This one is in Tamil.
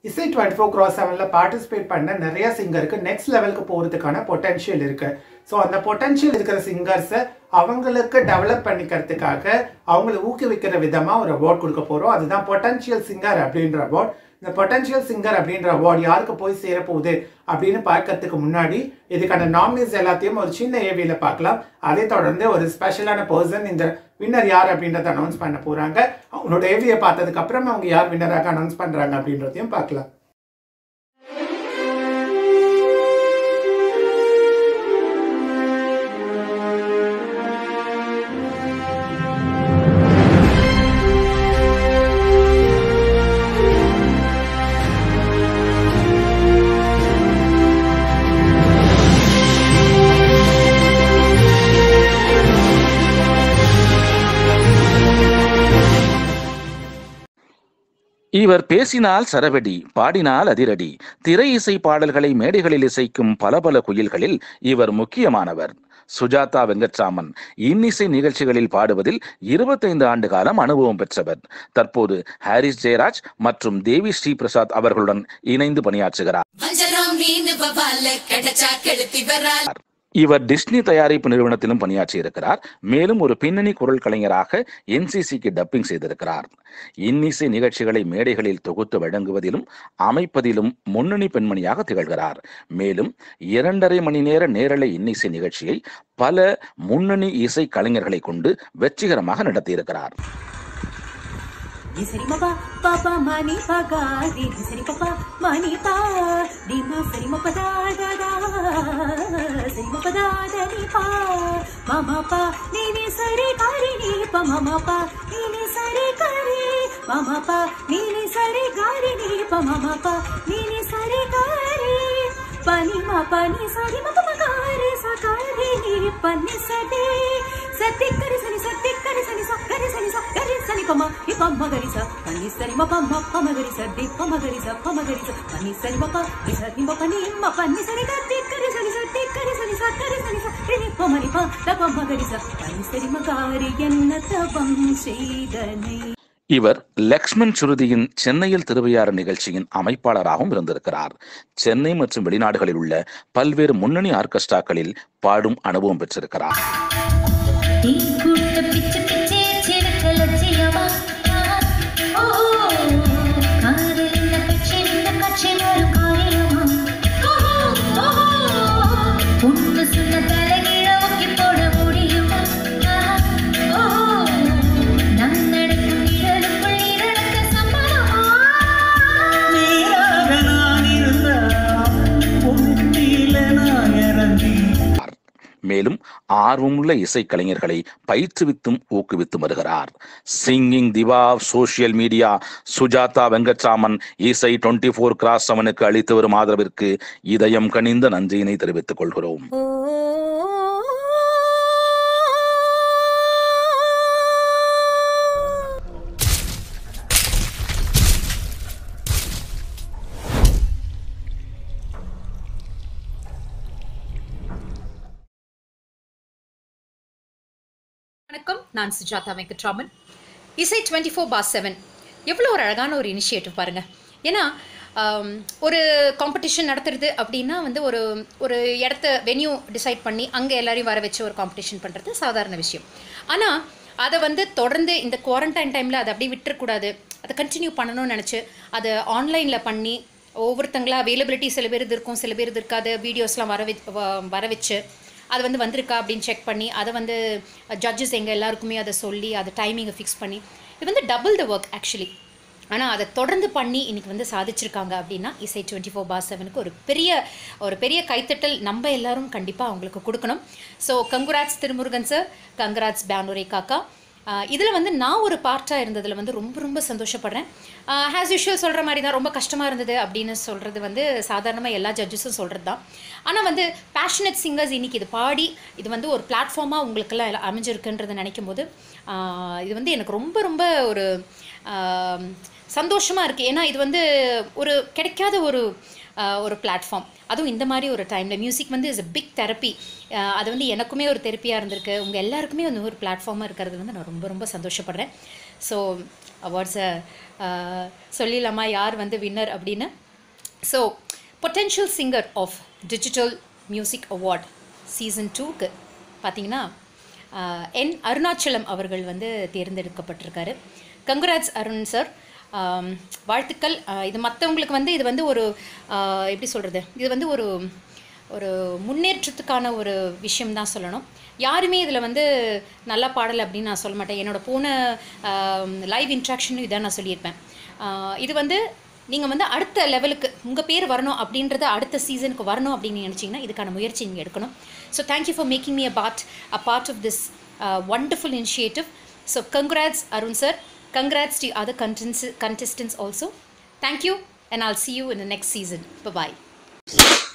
இசை டுவெண்ட்டி ஃபோர் கிராஸ் செவனில் பார்ட்டிசிபேட் பண்ண நிறைய சிங்கருக்கு நெக்ஸ்ட் லெவலுக்கு போகிறதுக்கான பொட்டன்ஷியல் இருக்கு ஸோ அந்த பொட்டன்ஷியல் இருக்கிற சிங்கர்ஸை அவங்களுக்கு டெவலப் பண்ணிக்கிறதுக்காக அவங்களை ஊக்குவிக்கிற விதமாக ஒரு அவார்ட் கொடுக்க போகிறோம் அதுதான் பொட்டன்ஷியல் சிங்கர் அப்படின்ற அவார்ட் இந்த பொட்டன்ஷியல் சிங்கர் அப்படின்ற அவார்ட் யாருக்கு போய் சேரப்போகுது அப்படின்னு பார்க்கறதுக்கு முன்னாடி இதுக்கான நாமினிஸ் எல்லாத்தையும் ஒரு சின்ன ஏவியில் பார்க்கலாம் அதை தொடர்ந்து ஒரு ஸ்பெஷலான பர்சன் இந்த வின்னர் யார் அப்படின்றத அனௌன்ஸ் பண்ண போகிறாங்க அவங்களோட ஏவியை பார்த்ததுக்கு அப்புறம் அவங்க யார் வின்னராக அனௌன்ஸ் பண்ணுறாங்க அப்படின்றதையும் பார்க்கலாம் இவர் பேசினால் சரவெடி பாடினால் அதிரடி திரை இசை பாடல்களை மேடைகளில் இசைக்கும் பல பல குயில்களில் இவர் முக்கியமானவர் சுஜாதா வெங்கட்ராமன் இன்னிசை நிகழ்ச்சிகளில் பாடுவதில் இருபத்தைந்து ஆண்டு காலம் அனுபவம் பெற்றவர் தற்போது ஹாரிஸ் ஜெயராஜ் மற்றும் தேவி ஸ்ரீ பிரசாத் அவர்களுடன் இணைந்து பணியாற்றுகிறார் வஞ்சரம் மீன் வவால கிடைச்சா கெளுத்தி வரால் இவர் டிஸ்னி தயாரிப்பு நிறுவனத்திலும் பணியாற்றி இருக்கிறார் மேலும் ஒரு பின்னணி குரல் கலைஞராக என்சிசிக்கு டப்பிங் செய்திருக்கிறார் இன்னிசை நிகழ்ச்சிகளை மேடைகளில் தொகுத்து வழங்குவதிலும் அமைப்பதிலும் முன்னணி பெண்மணியாக திகழ்கிறார் மேலும் இரண்டரை மணி நேர நேரலை இன்னிசை நிகழ்ச்சியை பல முன்னணி இசை கலைஞர்களை கொண்டு வெற்றிகரமாக நடத்தியிருக்கிறார் டி சரி மபா பாப்பா மணி பகா டி டி சரி பாப்பா மணி பா டி மா சரி மப தா தா தா சரி மப தா தா டி பா மமா பா நீ நீ சரி காரி நீ ப மமா பா நீ நீ சரி காரி மமா பா நீ நீ சரி காரி நீ ப மமா பா நீ நீ சரி காரி பனி மா பனி சரி மப மகாரி சகாரி நீ பனி சதி சத்தி கரி சனி சத்தி கரி சனி ச கரி சனி ச கரி சனி பம இப்ப மகரி ச பனி சரி ம பம பம கரி ச தி பம கரி ச பம கரி ச பனி சரி ம ப தி ச தி ம பனி ம பனி சரி த தி கரி சனி ச தி கரி சனி ச கரி சனி ச ரி ப ம ரி ப த பம கரி ச பனி சரி ம காரி என்ன தபம் செய்தனை இவர் லக்ஷ்மண் சுருதியின் சென்னையில் திருவையாறு நிகழ்ச்சியின் அமைப்பாளராகவும் இருந்திருக்கிறார் சென்னை மற்றும் வெளிநாடுகளில் உள்ள பல்வேறு முன்னணி ஆர்கெஸ்ட்ராக்களில் பாடும் அனுபவம் பெற்றிருக்கிறார் நீ கூட்ட பிச்சு பிச்சே சிறுக்க லட்சியமா ஓ காதலிந்த கட்சிருந்த கட்சி ஒரு காரியமா உண்டு சொன்ன தலைகீழ ஒக்கி போட முடியுமா ஓ நம் நடக்கும் நிழலுக்குள் நிழலுக்கு சம்மதமா நீராக நான் இருந்தால் பொன்னில நான் இறந்தி மேலும் ஆர்வமுள்ள இசைக்கலைஞர்களை பயிற்றுவித்தும் ஊக்குவித்து வருகிறார் singing diva social media Sujatha Venkatraman இசை டுவெண்ட்டி ஃபோர் கிராஸ் செவனுக்கு அளித்து வரும் ஆதரவிற்கு இதயம் கனிந்த நன்றியினை தெரிவித்துக் கொள்கிறோம் வணக்கம் நான் சுஜாதா வெங்கட்ராமன் இசை டுவெண்ட்டி ஃபோர் பார் செவன் எவ்வளோ ஒரு அழகான ஒரு இனிஷியேட்டிவ் பாருங்க ஏன்னா ஆம், ஒரு காம்படிஷன் நடத்துறது அப்படின்னா வந்து ஒரு ஒரு இடத்த வென்யூ டிசைட் பண்ணி அங்கே எல்லாரையும் வர வச்சு ஒரு காம்படிஷன் பண்ணுறது சாதாரண விஷயம் ஆனால் அதை வந்து தொடர்ந்து இந்த குவாரண்டைன் டைமில் அதை அப்படியே விட்டுறக்கூடாது அதை கண்டினியூ பண்ணணும்னு நினச்சி அதை ஆன்லைனில் பண்ணி ஒவ்வொருத்தங்களா அவைலபிலிட்டி சில பேர் இது இருக்கும் சில பேர் இது இருக்காது வீடியோஸ்லாம் வர வச் வ- வர வச்சு அது வந்து வந்திருக்கா அப்படின்னு செக் பண்ணி அதை வந்து ஜட்ஜஸ் எங்கள் எல்லாருக்குமே அதை சொல்லி அதை டைமிங்கை ஃபிக்ஸ் பண்ணி இது வந்து டபுள் த ஒர்க் ஆக்சுவலி ஆனால் அதை தொடர்ந்து பண்ணி இன்னைக்கு வந்து சாதிச்சிருக்காங்க அப்படின்னா இசை டுவெண்ட்டி ஃபோர் பார் செவனுக்கு ஒரு பெரிய ஒரு பெரிய கைத்தட்டல் நம்ம எல்லாரும் கண்டிப்பாக அவங்களுக்கு கொடுக்கணும் so congrats Thirumurugan sir congrats பேனுரை காக்கா இதில் வந்து நான் ஒரு பார்ட்டாக இருந்ததில் வந்து ரொம்ப ரொம்ப சந்தோஷப்படுறேன் ஆஸ் யூஷுவல் சொல்கிற மாதிரி தான் ரொம்ப கஷ்டமாக இருந்தது அப்படின்னு சொல்கிறது வந்து சாதாரணமாக எல்லா ஜட்ஜஸும் சொல்கிறது தான் ஆனால் வந்து பேஷனட் சிங்கர்ஸ் இன்னைக்கு இது பாடி இது வந்து ஒரு பிளாட்ஃபார்மாக உங்களுக்கெல்லாம் எல்லாம் அமைஞ்சிருக்குன்றதை நினைக்கும் போது ஆஹ் இது வந்து எனக்கு ரொம்ப ரொம்ப ஒரு சந்தோஷமாக இருக்குது ஏன்னா இது வந்து ஒரு கிடைக்காத ஒரு ஆஹ் ஒரு பிளாட்ஃபார்ம் அதுவும் இந்த மாதிரி ஒரு டைமில் மியூசிக் வந்து இஸ் a பிக் தெரப்பி அது வந்து எனக்குமே ஒரு தெரப்பியாக இருந்திருக்கு உங்கள் எல்லாருக்குமே வந்து ஒரு பிளாட்ஃபார்மாக இருக்கிறது வந்து நான் ரொம்ப ரொம்ப சந்தோஷப்படுறேன் ஸோ அவார்ட்ஸை சொல்லிடலாமா யார் வந்து வின்னர் அப்படின்னு so potential singer of digital music award season டூக்கு பார்த்தீங்கன்னா ஆஹ், என் அருணாச்சலம் அவர்கள் வந்து தேர்ந்தெடுக்கப்பட்டிருக்காரு கங்குராட்ஸ் அருண் சார் ஆம், வாழ்த்துக்கள் ஆஹ், இது மற்றவங்களுக்கு வந்து இது வந்து ஒரு ஆஹ், எப்படி சொல்கிறது இது வந்து ஒரு ஒரு முன்னேற்றத்துக்கான ஒரு விஷயம் தான் சொல்லணும் யாருமே இதில் வந்து நல்லா பாடலை அப்படின்னு நான் சொல்ல மாட்டேன் என்னோட போன லைவ் இன்ட்ராக்ஷனும் இதான் நான் சொல்லியிருப்பேன் ஆஹ், இது வந்து நீங்கள் வந்து அடுத்த லெவலுக்கு உங்கள் பேர் வரணும் அப்படின்றத அடுத்த சீசனுக்கு வரணும் அப்படின்னு நினச்சிங்கன்னா இதுக்கான முயற்சி நீங்கள் எடுக்கணும் so thank you for making me a part a part of this wonderful initiative so congrats Arun sir congrats to other contestants contestants also thank you and i'll see you in the next season bye bye